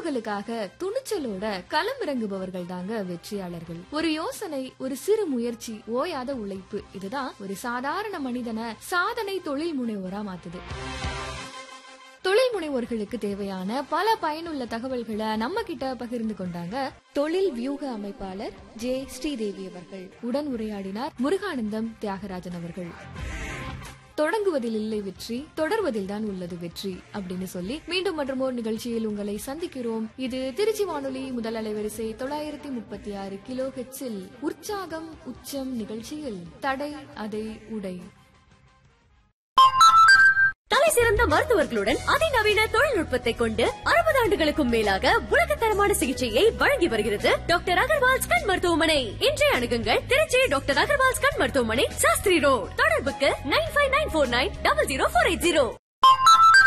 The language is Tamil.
கனவுகளுக்காக துணிச்சலோட களமிறங்குபவர்கள் தாங்க வெற்றியாளர்கள் ஒரு யோசனை ஒரு சிறு முயற்சி ஓயாத உழைப்பு இதுதான் ஒரு சாதாரண மனிதனை சாதனை தொழில் முனைவோரா மாத்துது தொழில் முனைவோர்களுக்கு தேவையான பல பயனுள்ள தகவல்களை நம்ம கிட்ட பகிர்ந்து கொண்டாங்க தொழில் வியூக அமைப்பாளர் ஜே ஸ்ரீதேவி அவர்கள் உடன் உரையாடினார் முருகானந்தம் தியாகராஜன் அவர்கள் தொடங்குவதில் இல்லை வெற்றி தொடர்வதில் தான் உள்ளது வெற்றி அப்படின்னு சொல்லி மீண்டும் மற்றும் ஒரு நிகழ்ச்சியில் உங்களை சந்திக்கிறோம் இது திருச்சி வானொலி முதல் அலைவரிசை தொள்ளாயிரத்தி முப்பத்தி ஆறு கிலோ ஹெட்ஸில் உற்சாகம் உச்சம் நிகழ்ச்சியில் தடை அதை உடை தலை சிறந்த மருத்துவர்களுடன் அதிநவீன தொழில்நுட்பத்தை கொண்டு அறுபது ஆண்டுகளுக்கும் மேலாக உலகத்தரமான சிகிச்சையை வழங்கி வருகிறது டாக்டர் அகர்வால்ஸ் கண் மருத்துவமனை இன்றைய அணுகுங்கள் திருச்சி டாக்டர் அகர்வால்ஸ் கண் மருத்துவமனை சாஸ்திரி ரோட் தொடர்புக்கு nine five nine four nine double zero four eight zero